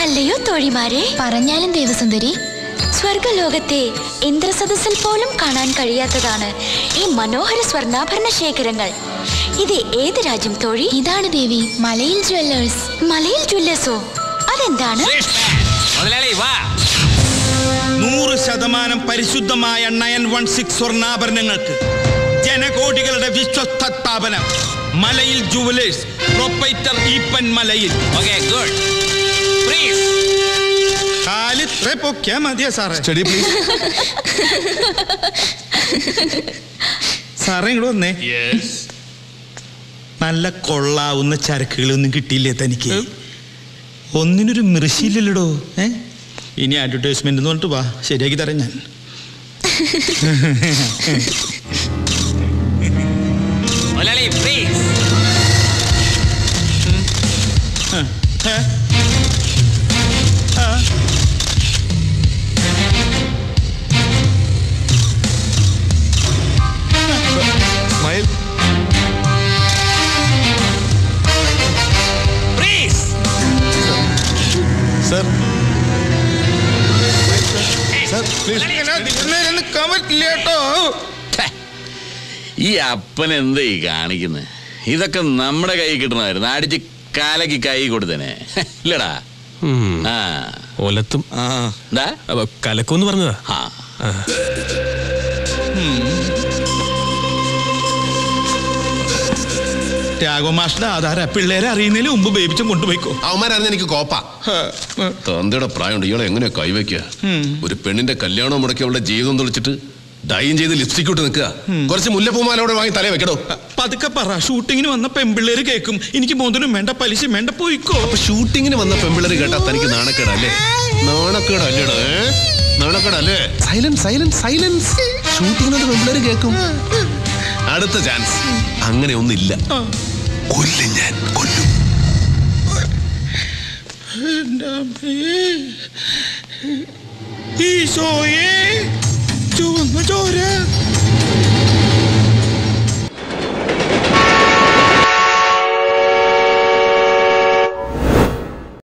അല്ലയോ തോഴിമാരെ പറഞ്ഞാലും ദേവസുന്ദരി സ്വർഗലോകത്തെ ഇന്ദ്രസദസ്സിൽ പോലും കാണാൻ കഴിയാത്തതാണ് ഈ മനോഹര സ്വർണ്ണാഭരണ ശേഖരങ്ങൾ ഇത് ഏത് രാജ്യം തോഴി ഇതാണ് ദേവി മലയിൽ ജ്വല്ലേഴ്സ് മലയിൽ ജ്വല്ലേഴ്സോ അതെന്താണ് മുതലാളി വാ നൂറ് ശതമാനം പരിശുദ്ധമായ നയൻ വൺ സിക്സ് സ്വർണ്ണാഭരണങ്ങൾക്ക് ജനകോടികളുടെ വിശ്വസ്ത സ്ഥാപനം മലയിൽ jewellers proprietor Eapen Malayil okay good please കാലിത്ര പൊക്കിയാ മതിയാ സാറേ സ്റ്റഡി പ്ലീസ് സാറേ ഇങ്ങോട്ട് വന്നേ നല്ല കൊള്ളാവുന്ന ചരക്കുകളൊന്നും കിട്ടിയില്ലേ തനിക്ക് ഒന്നിനൊരു മൃഷിയില്ലല്ലോ ഏ ഇനി അഡ്വർടൈസ്മെന്റ് എന്ന് പറഞ്ഞിട്ട് വാ ശരിയാക്കി തരാം ഞാൻ മുതലാളി പ്ലീസ് ഏ? ആ. Smile please sir sir please ഇങ്ങനെ നേരെ നിൽക്കാൻ പറ്റില്ല കേട്ടോ ഈ അപ്പൻ എന്താ ഈ കാണിക്കുന്നത് ഇതൊക്കെ നമ്മുടെ കൈ കിട്ടണമായിരുന്നു അടിച്ച് കാലക്ക് കൈ കൊടുത്തേനെ ഇല്ലടാ ആ ഒലത്തും ആ എന്താ അപ്പൊ കലക്കൂന്ന് പറഞ്ഞതാ ആ ആ. രാഘവമാഷിന്റെ ആധാര പിള്ളേരെ അറിയുന്നതിന് മുമ്പ് ബേബിച്ചും കൊണ്ടുപോയിക്കോ അവന്മാരായിരുന്നു എനിക്ക് കോപ്പ തന്തയുടെ പ്രായമുണ്ട് ഇയാളെ എങ്ങനെ കൈവയ്ക്കുക ഒരു പെണ്ണിന്റെ കല്യാണം മുടക്കി അവളുടെ ജീവിതം തെളിച്ചിട്ട് ഡൈൻ ചെയ്ത് ലിപ്സ്റ്റിക് ഇട്ട് നിൽക്കുക കുറച്ച് മുല്ലപ്പൂമാലോടെ വാങ്ങി തലേ വെക്കടോ പതുക്കെ പറ ഷൂട്ടിങ്ങിന് വന്ന പെമ്പിള്ളേര് കേൾക്കും എനിക്ക് മോതിരം വേണ്ട പലിശ വേണ്ട പോയിക്കോ അപ്പൊ ഷൂട്ടിങ്ങിന് വന്ന പെമ്പിള്ളേര് കേട്ടാ തനിക്ക് നാണക്കേടല്ലേ നാണക്കേടല്ലേടാ ഏ? നാണക്കേടല്ലേ സൈലൻസ് സൈലൻസ് സൈലൻസ് ഷൂട്ടിങ്ങിനോട് പെമ്പിള്ളേര് കേൾക്കും അടുത്ത ചാൻസ് അങ്ങനെ ഒന്നില്ല കൊല്ലും ഞാൻ കൊല്ലും എൻ്റെ അമ്മേ. ഈശോയേ ചുവന്ന ചോര